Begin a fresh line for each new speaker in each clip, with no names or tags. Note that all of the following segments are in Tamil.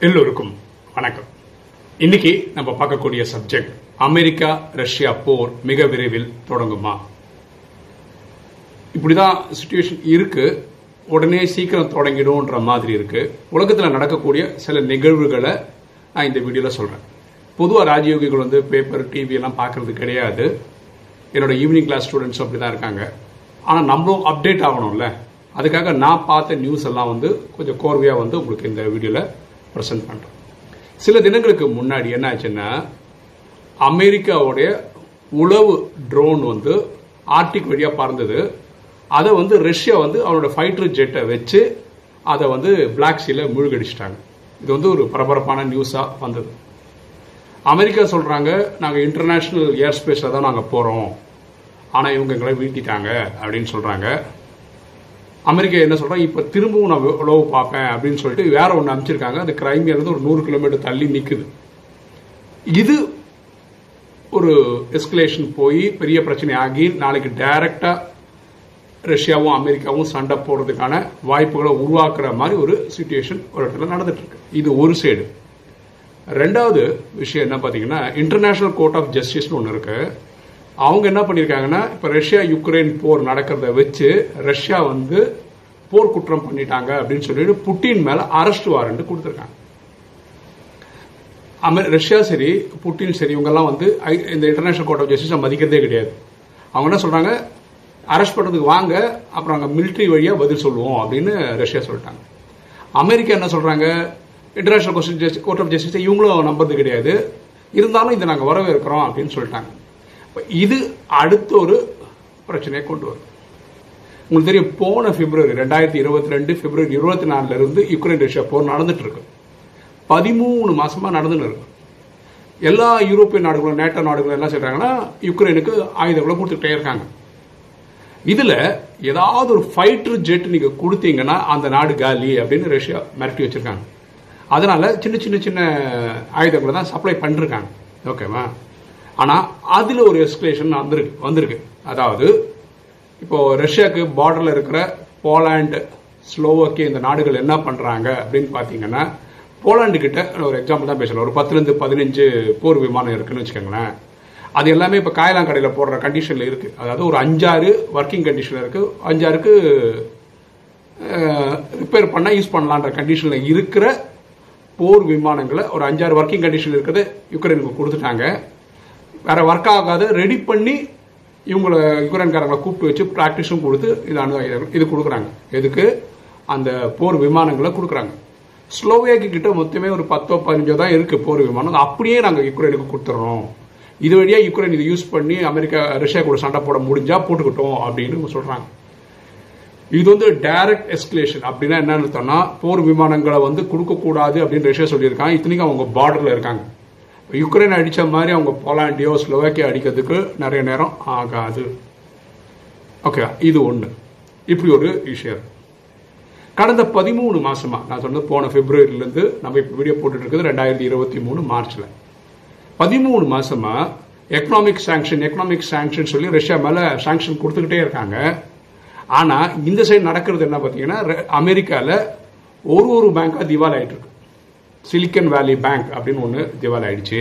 எல்லோருக்கும் வணக்கம் இன்னைக்கு நம்ம பார்க்கக்கூடிய சப்ஜெக்ட் அமெரிக்கா ரஷ்யா போர் மிக விரைவில் தொடங்குமா இப்படிதான் சுச்சுவேஷன் இருக்கு உடனே சீக்கிரம் தொடங்கிடும்ன்ற மாதிரி இருக்கு உலகத்துல நடக்கக்கூடிய சில நிகழ்வுகளை நான் இந்த வீடியோல சொல்றேன் பொதுவா ராஜயோகிகள் வந்து பேப்பர் டிவி எல்லாம் பார்க்கறது கிடையாது என்னோட ஈவினிங் கிளாஸ் ஸ்டூடெண்ட்ஸ் அப்படி தான் இருக்காங்க ஆனால் நம்மளும் அப்டேட் ஆகணும்ல அதுக்காக நான் பார்த்த நியூஸ் எல்லாம் வந்து கொஞ்சம் கோர்வையாக வந்து உங்களுக்கு இந்த வீடியோவில் ப்ரெசென்ட் பண்ணுறேன் சில தினங்களுக்கு முன்னாடி என்ன ஆச்சுன்னா அமெரிக்காவுடைய உளவு ட்ரோன் வந்து ஆர்டிக் வழியாக பறந்தது அதை வந்து ரஷ்யா வந்து அவனோட ஃபைட்டர் ஜெட்டை வச்சு அதை வந்து பிளாக் சீல மூழ்கடிச்சிட்டாங்க இது வந்து ஒரு பரபரப்பான நியூஸாக வந்தது அமெரிக்கா சொல்றாங்க நாங்க இன்டர்நேஷனல் ஏர் ஸ்பேஸ்ல தான் நாங்க போறோம் ஆனா இவங்க எங்களை வீழ்த்திட்டாங்க அப்படின்னு சொல்றாங்க அமெரிக்கா என்ன சொல்றாங்க இப்ப திரும்பவும் நான் உழவு பார்ப்பேன் அப்படின்னு சொல்லிட்டு வேற ஒன்று அமைச்சிருக்காங்க அது கிரைமியால இருந்து ஒரு நூறு கிலோமீட்டர் தள்ளி நிக்குது இது ஒரு எஸ்கலேஷன் போய் பெரிய பிரச்சனை ஆகி நாளைக்கு டைரக்டா ரஷ்யாவும் அமெரிக்காவும் சண்டை போடுறதுக்கான வாய்ப்புகளை உருவாக்குற மாதிரி ஒரு சுச்சுவேஷன் ஒரு இடத்துல நடந்துட்டு இருக்கு இது ஒரு சைடு ரெண்டாவது விஷயம் என்ன பார்த்தீங்கன்னா இன்டர்நேஷனல் கோர்ட் ஆஃப் ஜஸ்டிஸ்னு ஒன்று இருக்கு அவங்க என்ன பண்ணியிருக்காங்கன்னா இப்போ ரஷ்யா யுக்ரைன் போர் நடக்கிறத வச்சு ரஷ்யா வந்து போர் குற்றம் பண்ணிட்டாங்க அப்படின்னு சொல்லிட்டு புட்டின் மேல அரெஸ்ட் வாரண்ட் கொடுத்துருக்காங்க அமெ ரஷ்யா சரி புட்டின் சரி இவங்கெல்லாம் வந்து ஐ- இந்த இன்டர்நேஷனல் கோர்ட் ஆஃப் ஜஸ்டிஸை மதிக்கிறதே கிடையாது அவங்க என்ன சொல்றாங்க அரெஸ்ட் பண்ணுறதுக்கு வாங்க அப்புறம் அங்கே மிலிட்ரி வழியாக பதில் சொல்லுவோம் அப்படின்னு ரஷ்யா சொல்லிட்டாங்க அமெரிக்கா என்ன சொல்றாங்க இன்டர்நேஷனல் கொஸ்டின் கோர்ட் ஆஃப் ஜஸ்டிஸை இவங்களும் நம்புறது கிடையாது இருந்தாலும் இதை நாங்கள் வரவேற்கிறோம் அப்படின்னு சொல்லிட்டாங்க இப்ப இது அடுத்த ஒரு பிரச்சனையை கொண்டு வரும் உங்களுக்கு தெரியும் போன பிப்ரவரி ரெண்டாயிரத்தி இருபத்தி ரெண்டு பிப்ரவரி இருபத்தி நாலுல இருந்து யுக்ரைன் ரஷ்யா போர் நடந்துட்டு இருக்கு பதிமூணு மாசமா நடந்துன்னு இருக்கு எல்லா யூரோப்பிய நாடுகளும் நேட்டோ நாடுகளும் என்ன செய்றாங்கன்னா யுக்ரைனுக்கு ஆயுதங்களை கொடுத்துட்டே இருக்காங்க இதுல ஏதாவது ஒரு ஃபைட்டர் ஜெட் நீங்க கொடுத்தீங்கன்னா அந்த நாடு காலி அப்படின்னு ரஷ்யா மிரட்டி வச்சிருக்காங்க அதனால சின்ன சின்ன சின்ன ஆயுதங்களை தான் சப்ளை பண்ணிருக்காங்க ஓகேவா ஆனா அதுல ஒரு எஸ்கலேஷன் வந்திருக்கு வந்திருக்கு அதாவது இப்போ ரஷ்யாவுக்கு பார்டர்ல இருக்கிற போலாந்து ஸ்லோவாக்கிய இந்த நாடுகள் என்ன பண்றாங்க அப்படின்னு பாத்தீங்கன்னா போலாந்து கிட்ட ஒரு எக்ஸாம்பிள் தான் பேசலாம் ஒரு பத்துல இருந்து பதினஞ்சு போர் விமானம் இருக்குன்னு வச்சுக்கோங்களேன் அது எல்லாமே இப்போ காயலாங்கடையில் போடுற கண்டிஷனில் இருக்கு அதாவது ஒரு அஞ்சாறு ஒர்க்கிங் கண்டிஷனில் இருக்கு அஞ்சாருக்கு ரிப்பேர் பண்ணா யூஸ் பண்ணலான்ற கண்டிஷனில் இருக்கிற போர் விமானங்களை ஒரு அஞ்சாறு ஒர்க்கிங் கண்டிஷன் இருக்கிறத யுக்ரைனுக்கு கொடுத்துட்டாங்க வேற ஒர்க் ஆகாத ரெடி பண்ணி இவங்களை யுக்ரைன்காரங்களை கூப்பிட்டு வச்சு ப்ராக்டிஸும் கொடுத்து இது அணு ஆயுதங்கள் இது கொடுக்குறாங்க எதுக்கு அந்த போர் விமானங்களை கொடுக்குறாங்க ஸ்லோவேக்கு கிட்ட மொத்தமே ஒரு பத்தோ பதினஞ்சோ தான் இருக்கு போர் விமானம் அது அப்படியே நாங்கள் யுக்ரைனுக்கு கொடுத்துட்றோம் இது வழியா யுக்ரைன் இதை யூஸ் பண்ணி அமெரிக்கா ரஷ்யா கூட சண்டை போட முடிஞ்சா போட்டுக்கிட்டோம் அப்படின்னு சொல்றாங்க இது வந்து டைரக்ட் எஸ்கலேஷன் அப்படின்னா என்ன அர்த்தம்னா போர் விமானங்களை வந்து கொடுக்கக்கூடாது அப்படின்னு ரஷ்யா சொல்லியிருக்காங்க இத்தனைக்கும் அவங்க பார்டர்ல இருக்காங்க இப்ப யுக்ரைன் அடிச்ச மாதிரி அவங்க போலாண்டியோ ஸ்லோவாக்கியா அடிக்கிறதுக்கு நிறைய நேரம் ஆகாது ஓகே இது ஒண்ணு இப்படி ஒரு விஷயம் கடந்த பதிமூணு மாசமா நான் சொன்னது போன பிப்ரவரியில இருந்து நம்ம இப்ப வீடியோ போட்டுட்டு இருக்குது ரெண்டாயிரத்தி இருபத்தி மூணு மார்ச்ல பதிமூணு மாசமா எக்கனாமிக் சாங்ஷன் எக்கனாமிக் சாங்ஷன் சொல்லி ரஷ்யா மேல சாங்ஷன் கொடுத்துக்கிட்டே இருக்காங்க ஆனா இந்த சைடு நடக்கிறது என்ன பாத்தீங்கன்னா ரெ- அமெரிக்கால ஒரு ஒரு பேங்கா திவால் ஆயிட்டு இருக்கு சிலிக்கன் வேலி பேங்க் அப்படின்னு ஒன்று திவால் ஆயிடுச்சு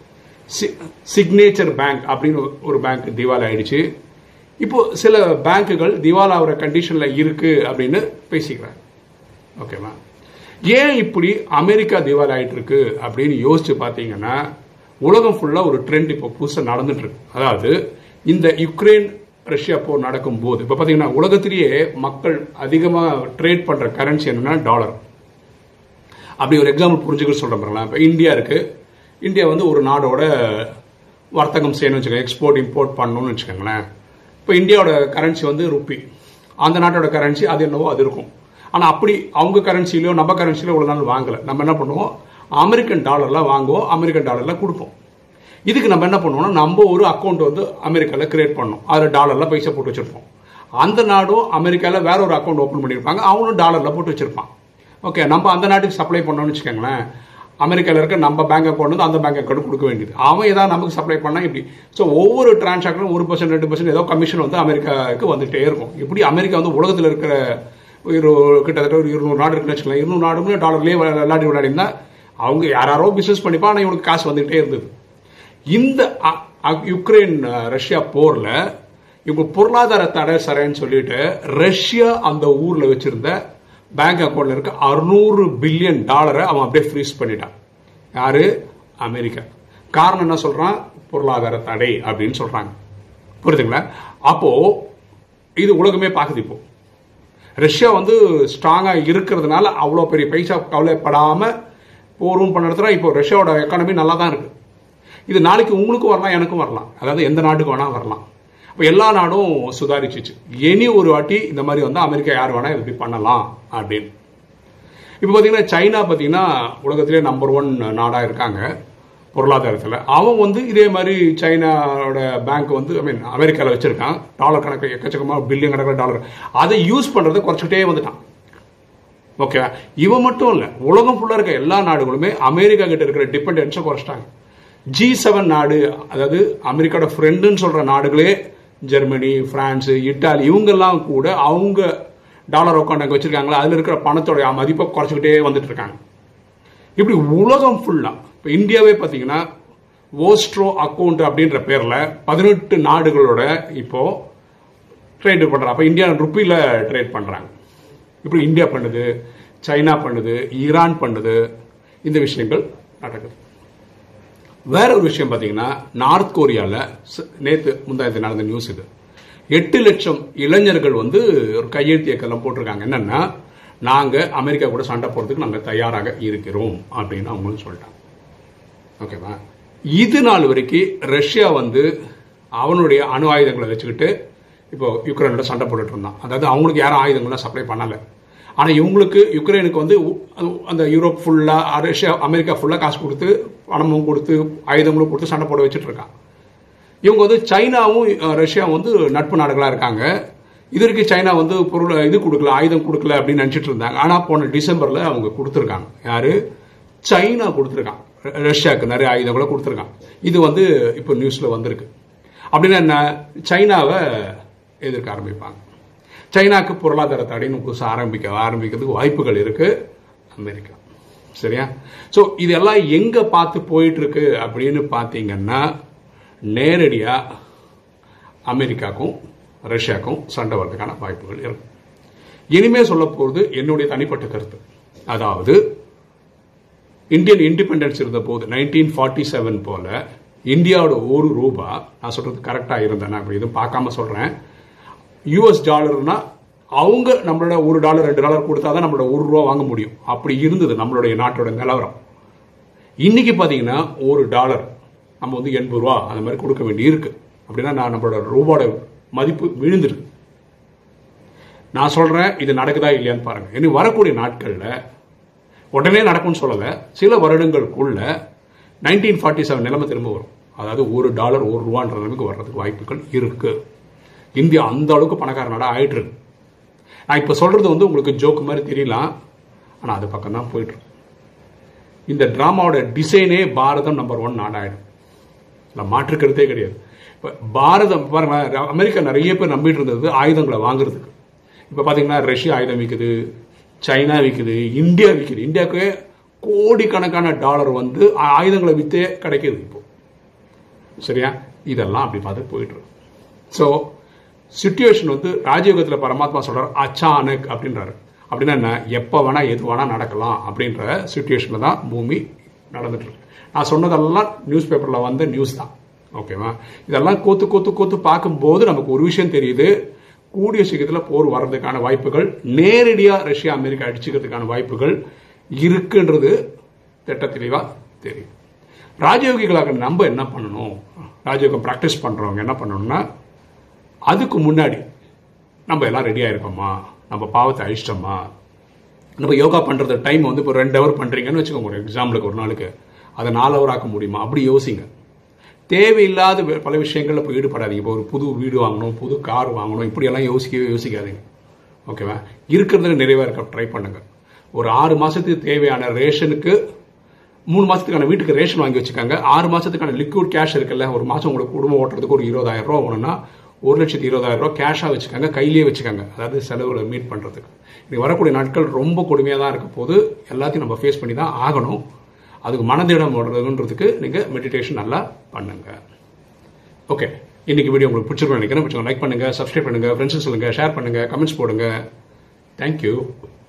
சிக்னேச்சர் பேங்க் அப்படின்னு ஒரு பேங்க் திவால் ஆயிடுச்சு இப்போ சில பேங்க்குகள் திவால் ஆகிற கண்டிஷன்ல இருக்கு அப்படின்னு பேசிக்கிறாங்க ஓகேவா ஏன் இப்படி அமெரிக்கா திவால் ஆயிட்டு இருக்கு அப்படின்னு யோசிச்சு பார்த்தீங்கன்னா உலகம் ஃபுல்லா ஒரு ட்ரெண்ட் இப்போ புதுசாக நடந்துட்டு இருக்கு அதாவது இந்த யுக்ரைன் ரஷ்யா போர் நடக்கும் போது இப்போ பார்த்தீங்கன்னா உலகத்திலேயே மக்கள் அதிகமாக ட்ரேட் பண்ற கரன்சி என்னன்னா டாலர் அப்படி ஒரு எக்ஸாம்பிள் புரிஞ்சுக்க சொல்றேன் பாருங்களேன் இப்போ இந்தியா இருக்கு இந்தியா வந்து ஒரு நாடோட வர்த்தகம் செய்யணும்னு வச்சுக்கோங்க எக்ஸ்போர்ட் இம்போர்ட் பண்ணணும்னு வச்சுக்கோங்களேன் இப்போ இந்தியாவோட கரன்சி வந்து ருப்பி அந்த நாட்டோட கரன்சி அது என்னவோ அது இருக்கும் ஆனால் அப்படி அவங்க கரன்சிலையோ நம்ம கரன்சிலையோ இவ்வளோ நாள் வாங்கலை நம்ம என்ன பண்ணுவோம் அமெரிக்கன் டாலர்லாம் வாங்குவோம் அமெரிக்கன் டாலர்லாம் கொடுப்போம் இதுக்கு நம்ம என்ன பண்ணுவோம்னா நம்ம ஒரு அக்கௌண்ட் வந்து அமெரிக்காவில் கிரியேட் பண்ணோம் அதில் டாலர்ல பைசா போட்டு வச்சிருப்போம் அந்த நாடும் அமெரிக்காவில் வேற ஒரு அக்கௌண்ட் ஓப்பன் பண்ணியிருப்பாங்க அவனும் டாலர்ல போட்டு வச்சிருப்பான் ஓகே நம்ம அந்த நாட்டுக்கு சப்ளை பண்ணோம்னு வச்சுக்கோங்களேன் அமெரிக்காவில் இருக்க நம்ம பேங்க் அக்கௌண்ட் வந்து அந்த பேங்க் அக்கௌண்ட் கொடுக்க வேண்டியது அவன் ஏதாவது நமக்கு சப்ளை பண்ணா இப்படி ஸோ ஒவ்வொரு டிரான்சாக்ஷனும் ஒரு பர்சன்ட் ரெண்டு பர்சன்ட் ஏதோ கமிஷன் வந்து அமெரிக்காவுக்கு வந்துட்டே இருக்கும் இப்படி அமெரிக்கா வந்து உலகத்தில் இருக்கிற ஒரு கிட்டத்தட்ட ஒரு இருநூறு நாடு இருக்குன்னு வச்சுக்கலாம் இருநூறு நாடுமே டாலர்லேயே விளையாடி விளையாடினா அவங்க யாராரோ பிசினஸ் பண்ணிப்பா ஆனால் இவனுக்கு காசு வந்துகிட்டே இருந்தது இந்த அ- அ- யுக்ரைன் அஹ், ரஷ்யா போர்ல இவங்க பொருளாதார தடை சரைன்னு சொல்லிட்டு ரஷ்யா அந்த ஊர்ல வச்சிருந்த பேங்க் அக்கௌண்ட்ல இருக்க அறுநூறு பில்லியன் டாலரை அவன் அப்படியே ஃப்ரீஸ் பண்ணிட்டான் யாரு அமெரிக்கா காரணம் என்ன சொல்றான் பொருளாதார தடை அப்படின்னு சொல்றாங்க புரியுதுங்களா அப்போ இது உலகமே பார்க்குது இப்போ ரஷ்யா வந்து ஸ்ட்ராங்கா இருக்கிறதுனால அவ்வளோ பெரிய பைசா கவலைப்படாம போரும் பண்ணுறதுல இப்போ ரஷ்யாவோட எக்கானமி நல்லா தான் இருக்கு இது நாளைக்கு உங்களுக்கும் வரலாம் எனக்கும் வரலாம் அதாவது எந்த நாட்டுக்கு வேணா வரலாம் அப்போ எல்லா நாடும் சுதாரிச்சிச்சு இனி ஒரு வாட்டி இந்த மாதிரி வந்து அமெரிக்கா யார் வேணா இப்படி பண்ணலாம் அப்படின்னு இப்போ பார்த்தீங்கன்னா சைனா பார்த்தீங்கன்னா உலகத்திலே நம்பர் ஒன் நாடாக இருக்காங்க பொருளாதாரத்தில் அவன் வந்து இதே மாதிரி சைனாவோட பேங்க் வந்து ஐ மீன் அமெரிக்காவில் வச்சிருக்கான் டாலர் கணக்கு எக்கச்சக்கமாக பில்லியன் கணக்கில் டாலர் அதை யூஸ் பண்ணுறதை குறைச்சிக்கிட்டே வந்துட்டான் ஓகே இவன் மட்டும் இல்லை உலகம் ஃபுல்லாக இருக்க எல்லா நாடுகளுமே அமெரிக்கா கிட்ட இருக்கிற டிபெண்டன்ஸை குறைச்சிட்டாங்க ஜி செவன் நாடு அதாவது அமெரிக்காவோட ஃப்ரெண்டுன்னு சொல்கிற நாடுகளே ஜெர்மனி பிரான்ஸ் இட்டாலி இவங்கெல்லாம் கூட அவங்க டாலர் அக்கௌண்ட் அங்கே வச்சிருக்காங்களா அதில் இருக்கிற பணத்தோட மதிப்பை குறைச்சிக்கிட்டே வந்துட்டு இருக்காங்க இப்படி உலகம் ஃபுல்லாக இப்போ இந்தியாவே பார்த்தீங்கன்னா ஓஸ்ட்ரோ அக்கௌண்ட் அப்படின்ற பேரில் பதினெட்டு நாடுகளோட இப்போ ட்ரேட் பண்ணுறாங்க அப்போ இந்தியா ருப்பியில் ட்ரேட் பண்ணுறாங்க இப்படி இந்தியா பண்ணுது சைனா பண்ணுது ஈரான் பண்ணுது இந்த விஷயங்கள் நடக்குது வேற ஒரு விஷயம் பார்த்தீங்கன்னா நார்த் கொரியாவில் நேற்று முந்தாயத்து நடந்த நியூஸ் இது எட்டு லட்சம் இளைஞர்கள் வந்து ஒரு கையெழுத்து இயக்கெல்லாம் போட்டிருக்காங்க என்னன்னா நாங்கள் அமெரிக்கா கூட சண்டை போகிறதுக்கு நாங்கள் தயாராக இருக்கிறோம் அப்படின்னு அவங்களும் சொல்லிட்டாங்க ஓகேவா இது நாள் வரைக்கும் ரஷ்யா வந்து அவனுடைய அணு ஆயுதங்களை வச்சுக்கிட்டு இப்போ யுக்ரைனோட சண்டை போட்டுட்டு இருந்தான் அதாவது அவங்களுக்கு யாரும் ஆயுதங்கள்லாம் சப்ளை பண்ணலை ஆனால் இவங்களுக்கு யுக்ரைனுக்கு வந்து உ- அது- அந்த யூரோப் ஃபுல்லாக ரஷ்யா அமெரிக்கா ஃபுல்லாக காசு கொடுத்து பணமும் கொடுத்து ஆயுதங்களும் கொடுத்து சண்டை போட வச்சுட்டு இருக்கான் இவங்க வந்து சைனாவும் அஹ், ரஷ்யாவும் வந்து நட்பு நாடுகளாக இருக்காங்க இது வரைக்கும் சைனா வந்து பொருள் இது கொடுக்கல ஆயுதம் கொடுக்கல அப்படின்னு நினச்சிட்டு இருந்தாங்க ஆனால் போன டிசம்பரில் அவங்க கொடுத்துருக்காங்க யாரு சைனா கொடுத்துருக்கான் ர- ரஷ்யாவுக்கு நிறைய ஆயுதங்களை கொடுத்துருக்கான் இது வந்து இப்போ நியூஸில் வந்திருக்கு அப்படின்னா என்ன சைனாவை எதிர்க்க ஆரம்பிப்பாங்க சைனாக்கு பொருளாதார தடைன்னு புதுசாக ஆரம்பிக்க ஆரம்பிக்கிறதுக்கு வாய்ப்புகள் இருக்கு அமெரிக்கா சரியா ஸோ இதெல்லாம் எங்க பார்த்து போயிட்டு இருக்கு அப்படின்னு பார்த்தீங்கன்னா நேரடியா அமெரிக்காக்கும் ரஷ்யாவுக்கும் சண்டை வர்றதுக்கான வாய்ப்புகள் இருக்கு இனிமே சொல்ல போகிறது என்னுடைய தனிப்பட்ட கருத்து அதாவது இந்தியன் இண்டிபெண்டன்ஸ் இருந்த போது நைன்டீன் ஃபார்ட்டி செவன் போல இந்தியாவோட ஒரு ரூபா நான் சொல்றது கரெக்டா இருந்தேன் நான் இப்படி எதுவும் பார்க்காம சொல்றேன் யூஎஸ் டாலர்னா அவங்க நம்மளோட ஒரு டாலர் ரெண்டு டாலர் கொடுத்தா தான் நம்மளோட ஒரு ரூபா வாங்க முடியும் அப்படி இருந்தது நம்மளுடைய நாட்டோட நிலவரம் இன்னைக்கு பார்த்தீங்கன்னா ஒரு டாலர் நம்ம வந்து எண்பது ரூபா அந்த மாதிரி கொடுக்க வேண்டி இருக்கு அப்படின்னா நான் நம்மளோட ரூபாவோட மதிப்பு விழுந்திருக்கு நான் சொல்றேன் இது நடக்குதா இல்லையான்னு பாருங்க இனி வரக்கூடிய நாட்கள்ல உடனே நடக்கும்னு சொல்லல சில வருடங்களுக்குள்ள நைன்டீன் ஃபார்ட்டி செவன் நிலைமை திரும்ப வரும் அதாவது ஒரு டாலர் ஒரு ரூபான்ற நிலைமைக்கு வர்றதுக்கு வாய்ப்புகள் இருக்கு இந்தியா அந்த அளவுக்கு பணக்கார நாடா ஆயிட்டு இருக்கு நான் இப்ப சொல்றது வந்து உங்களுக்கு ஜோக்கு மாதிரி தெரியலாம் ஆனா அது பக்கம் தான் போயிட்டு இருக்கு இந்த டிராமாவோட டிசைனே பாரதம் நம்பர் ஒன் நாடாயிடும் இல்லை மாற்றுக்கிறதே கிடையாது இப்போ பாரதம் பாருங்க அமெரிக்கா நிறைய பேர் நம்பிட்டு இருந்தது ஆயுதங்களை வாங்குறதுக்கு இப்போ பார்த்தீங்கன்னா ரஷ்யா ஆயுதம் விற்குது சைனா விற்குது இந்தியா விற்குது இந்தியாவுக்கு கோடிக்கணக்கான டாலர் வந்து ஆயுதங்களை விற்றே கிடைக்குது இப்போ சரியா இதெல்லாம் அப்படி பார்த்து போயிட்டு இருக்கு ஸோ சுச்சுவேஷன் வந்து ராஜயோகத்தில் பரமாத்மா சொல்றார் அச்சானக் அப்படின்றாரு அப்படின்னா என்ன எப்போ வேணா எது வேணா நடக்கலாம் அப்படின்ற சுச்சுவேஷனில் தான் பூமி நடந்துட்டு இருக்கு நான் சொன்னதெல்லாம் நியூஸ் பேப்பரில் வந்த நியூஸ் தான் ஓகேவா இதெல்லாம் கோத்து கோத்து கோத்து பார்க்கும்போது நமக்கு ஒரு விஷயம் தெரியுது கூடிய சீக்கிரத்தில் போர் வர்றதுக்கான வாய்ப்புகள் நேரடியாக ரஷ்யா அமெரிக்கா அடிச்சுக்கிறதுக்கான வாய்ப்புகள் இருக்குன்றது திட்ட தெளிவாக தெரியும் ராஜயோகிகளாக நம்ம என்ன பண்ணணும் ராஜயோகம் ப்ராக்டிஸ் பண்ணுறவங்க என்ன பண்ணணும்னா அதுக்கு முன்னாடி நம்ம எல்லாம் ரெடியாக இருக்கோமா நம்ம பாவத்தை அழிச்சிட்டோமா நம்ம யோகா பண்ணுறது டைம் வந்து இப்போ ரெண்டு ஹவர் பண்ணுறீங்கன்னு வச்சுக்கோங்க ஒரு எக்ஸாம்பிளுக்கு ஒரு நாளுக்கு அதை நாலு ஹவர் ஆக்க முடியுமா அப்படி யோசிங்க தேவையில்லாத வே- பல விஷயங்களில் போய் ஈடுபடாதீங்க இப்போ ஒரு புது வீடு வாங்கணும் புது கார் வாங்கணும் இப்படியெல்லாம் யோசிக்கவே யோசிக்காதீங்க ஓகேவா இருக்கிறதுல நிறைவாக இருக்க ட்ரை பண்ணுங்க ஒரு ஆறு மாசத்துக்கு தேவையான ரேஷனுக்கு மூணு மாசத்துக்கான வீட்டுக்கு ரேஷன் வாங்கி வச்சுக்காங்க ஆறு மாசத்துக்கான லிக்விட் கேஷ் இருக்குல்ல ஒரு மாசம் உங்களுக்கு குடும்பம் ஓட்டுறதுக்கு ஒரு இருபதாயிரம் ரூபா வேணும்னா ஒரு லட்சத்தி இருபதாயிரம் ரூபா கேஷாக வச்சுக்காங்க கையிலேயே வச்சுக்காங்க அதாவது செலவுகளை மீட் பண்றதுக்கு இது வரக்கூடிய நாட்கள் ரொம்ப கொடுமையாக தான் இருக்க போது எல்லாத்தையும் நம்ம ஃபேஸ் பண்ணி தான் ஆகணும் அதுக்கு மனதிடம் ஓடுறதுன்றதுக்கு நீங்கள் மெடிடேஷன் நல்லா பண்ணுங்க ஓகே இன்னைக்கு வீடியோ உங்களுக்கு பிடிச்சிருக்கோம் நினைக்கிறேன் பிடிச்சிருக்கோம் லைக் பண்ணுங்க சப்ஸ்கிரைப் பண்ணுங்க ஃப்ரெண்ட்ஸுக்கு சொல்லுங்க ஷேர் பண்ணுங்க கமெண்ட்ஸ் போடுங்க தேங்க்யூ